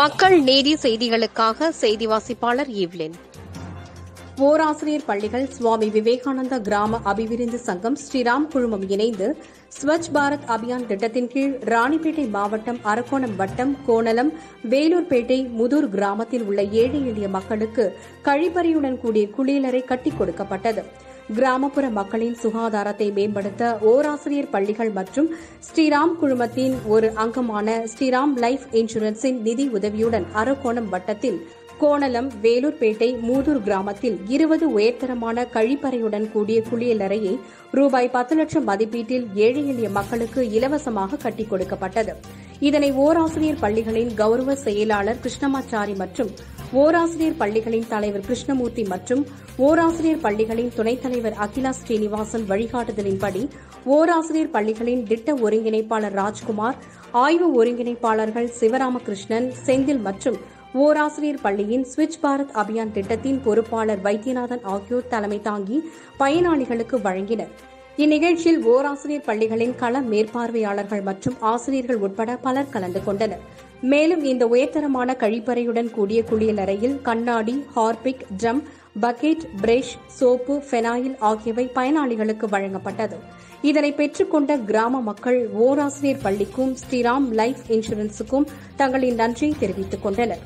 மக்கள் நீதி செய்திகளுக்காக செய்தி வாசிப்பாளர் ஈவ்லின் ஓராசிரியர் பள்ளிகள் சுவாமி விவேகானந்தா கிராம அபிவிருத்தி சங்கம் ஸ்ரீராம் குழுமம் இணைந்து ஸ்வச் பாரத் அபியான் திட்டத்தின் கீழ் ராணிப்பேட்டை மாவட்டம் அரக்கோணம் வட்டம் கோணலம் வேலூர்பேட்டை முதூர் கிராமத்தில் உள்ள ஏழை எளிய மக்களுக்கு கழிப்பறையுடன் கூடிய குளியலறை கட்டிக் கொடுக்கப்பட்டது கிராமப்புற மக்களின் சுகாதாரத்தை மேம்படுத்த ஓராசிரியர் பள்ளிகள் மற்றும் ஸ்ரீராம் குழுமத்தின் ஒரு அங்கமான ஸ்ரீராம் லைஃப் இன்சூரன்ஸின் நிதி உதவியுடன் அரக்கோணம் வட்டத்தில் கோணலம் வேலூர்பேட்டை மூதூர் கிராமத்தில் இருபது உயர்தரமான கழிப்பறையுடன் கூடிய குளியலறையை ரூபாய் பத்து லட்சம் மதிப்பீட்டில் ஏழை எளிய மக்களுக்கு இலவசமாக கட்டிக் கொடுக்கப்பட்டது இதனை ஓராசிரியர் பள்ளிகளின் கௌரவ செயலாளர் கிருஷ்ணமாச்சாரி மற்றும் ஓராசிரியர் பள்ளிகளின் தலைவர் கிருஷ்ணமூர்த்தி மற்றும் ஓராசிரியர் பள்ளிகளின் துணைத் தலைவர் அகிலா ஸ்ரீனிவாசன் வழிகாட்டுதலின்படி ஓராசிரியர் பள்ளிகளின் திட்ட ஒருங்கிணைப்பாளர் ராஜ்குமார் ஆய்வு ஒருங்கிணைப்பாளர்கள் சிவராமகிருஷ்ணன் செந்தில் மற்றும் ஓராசிரியர் பள்ளியின் ஸ்விட்ச் பாரத் அபியான் திட்டத்தின் பொறுப்பாளர் வைத்தியநாதன் ஆகியோர் தலைமை தாங்கி பயனாளிகளுக்கு வழங்கினர் இந்நிகழ்ச்சியில் ஓராசிரியர் பள்ளிகளின் கள மேற்பார்வையாளர்கள் மற்றும் ஆசிரியர்கள் உட்பட பலர் கலந்து கொண்டனர் மேலும் இந்த உயர்தரமான கழிப்பறையுடன் கூடிய குளியலறையில் கண்ணாடி Harpic drum bucket brush soap phenyl ஆகியவை பயனாளிகளுக்கு வழங்கப்பட்டது இதனை பெற்றுக்கொண்ட கிராம மக்கள் ஓராசிரியர் பள்ளிக்கும் ஸ்ரீராம் லைஃப் இன்சூரன்ஸுக்கும் தங்களின் நன்றியை தெரிவித்துக் கொண்டனர்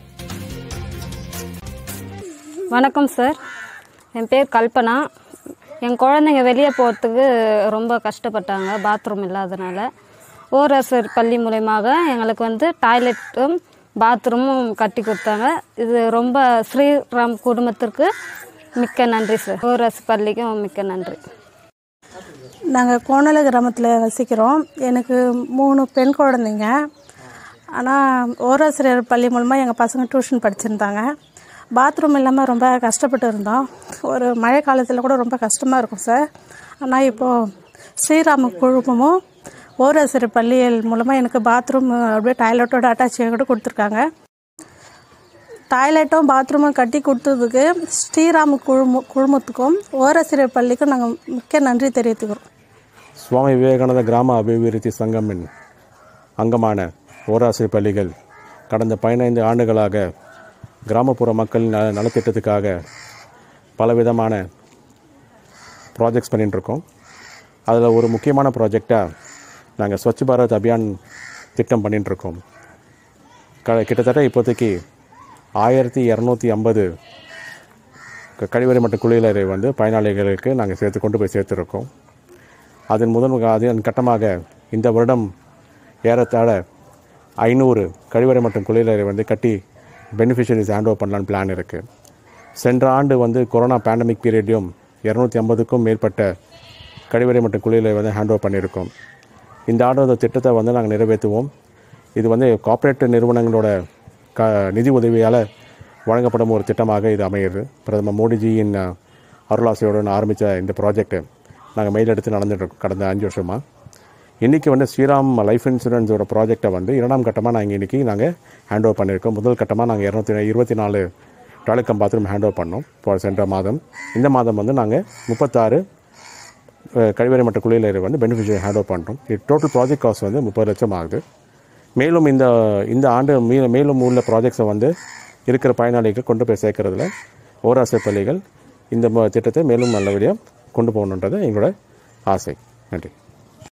வணக்கம் சார் என் பேர் கல்பனா என் குழந்தைங்க வெளியே போகிறதுக்கு ரொம்ப கஷ்டப்பட்டாங்க பாத்ரூம் இல்லாதனால ஓரசர் பள்ளி மூலயமாக எங்களுக்கு வந்து டாய்லெட்டும் பாத்ரூமும் கட்டி கொடுத்தாங்க இது ரொம்ப ஸ்ரீராம் குடும்பத்திற்கு மிக்க நன்றி சார் ஓரசு பள்ளிக்கும் மிக்க நன்றி நாங்கள் கோணல கிராமத்தில் வசிக்கிறோம் எனக்கு மூணு பெண் குழந்தைங்க ஆனால் ஓராசிரியர் பள்ளி மூலமாக எங்கள் பசங்க டியூஷன் படிச்சிருந்தாங்க பாத்ரூம் இல்லாமல் ரொம்ப கஷ்டப்பட்டு இருந்தோம் ஒரு மழை காலத்தில் கூட ரொம்ப கஷ்டமாக இருக்கும் சார் ஆனால் இப்போது ஸ்ரீராம குழுமமும் ஓராசிரியர் பள்ளிகள் மூலமாக எனக்கு பாத்ரூம் அப்படியே டாய்லெட்டோட அட்டாச் கூட கொடுத்துருக்காங்க டாய்லெட்டும் பாத்ரூமும் கட்டி கொடுத்ததுக்கு ஸ்ரீராம குழும குழுமத்துக்கும் ஓராசிரியர் பள்ளிக்கும் நாங்கள் மிக்க நன்றி தெரிவித்துக்கிறோம் சுவாமி விவேகானந்த கிராம அபிவிருத்தி சங்கமின் அங்கமான ஓராசிரியர் பள்ளிகள் கடந்த பதினைந்து ஆண்டுகளாக கிராமப்புற மக்கள் நல நலத்திட்டத்துக்காக பலவிதமான ப்ராஜெக்ட்ஸ் பண்ணிட்டுருக்கோம் அதில் ஒரு முக்கியமான ப்ராஜெக்டாக நாங்கள் ஸ்வச் பாரத் அபியான் திட்டம் பண்ணிட்டுருக்கோம் க கிட்டத்தட்ட இப்போதைக்கு ஆயிரத்தி இரநூத்தி ஐம்பது கழிவறை மற்றும் குளியலறை வந்து பயனாளிகளுக்கு நாங்கள் சேர்த்து கொண்டு போய் சேர்த்துருக்கோம் அதன் முதன் அதன் கட்டமாக இந்த வருடம் ஏறத்தாழ ஐநூறு கழிவறை மற்றும் குளியலறை வந்து கட்டி பெனிஃபிஷரிஸ் ஹேண்ட் ஓவர் பண்ணலான்னு பிளான் இருக்குது சென்ற ஆண்டு வந்து கொரோனா பேண்டமிக் பீரியட்லையும் இரநூத்தி ஐம்பதுக்கும் மேற்பட்ட கழிவறை மற்றும் குளியலை வந்து ஹேண்ட் ஓவர் பண்ணியிருக்கோம் இந்த ஆண்டு அந்த திட்டத்தை வந்து நாங்கள் நிறைவேற்றுவோம் இது வந்து கார்ப்பரேட் நிறுவனங்களோட க நிதி உதவியால் வழங்கப்படும் ஒரு திட்டமாக இது அமையுது பிரதமர் மோடிஜியின் அஹ், அருளாசையுடன் ஆரம்பித்த இந்த ப்ராஜெக்ட்டு நாங்கள் மெயில் நடந்துட்டுருக்கோம் கடந்த அஞ்சு வருஷமாக இன்றைக்கி வந்து ஸ்ரீராம் லைஃப் இன்சூரன்ஸோட ப்ராஜெக்டை வந்து இரண்டாம் கட்டமாக நாங்கள் இன்றைக்கி நாங்கள் ஹேண்ட் ஓவர் பண்ணியிருக்கோம் முதல் கட்டமாக நாங்கள் இரநூத்தி இருபத்தி நாலு டாய்லெட் பாத்ரூம் ஹேண்ட் ஓவர் பண்ணோம் இப்போ சென்ற மாதம் இந்த மாதம் வந்து நாங்கள் முப்பத்தாறு அஹ், கழிவறை மற்றும் குளியலறை வந்து பெனிஃபிஷியரி ஹேண்ட் ஓவர் பண்ணுறோம் இது டோட்டல் ப்ராஜெக்ட் காஸ்ட் வந்து முப்பது லட்சம் ஆகுது மேலும் இந்த இந்த ஆண்டு மீ மேலும் உள்ள ப்ராஜெக்ட்ஸை வந்து இருக்கிற பயனாளிகள் கொண்டு போய் சேர்க்கறதுல ஓராசிரியர் பள்ளிகள் இந்த ம- திட்டத்தை மேலும் நல்லபடியாக கொண்டு போகணுன்றது எங்களோட ஆசை நன்றி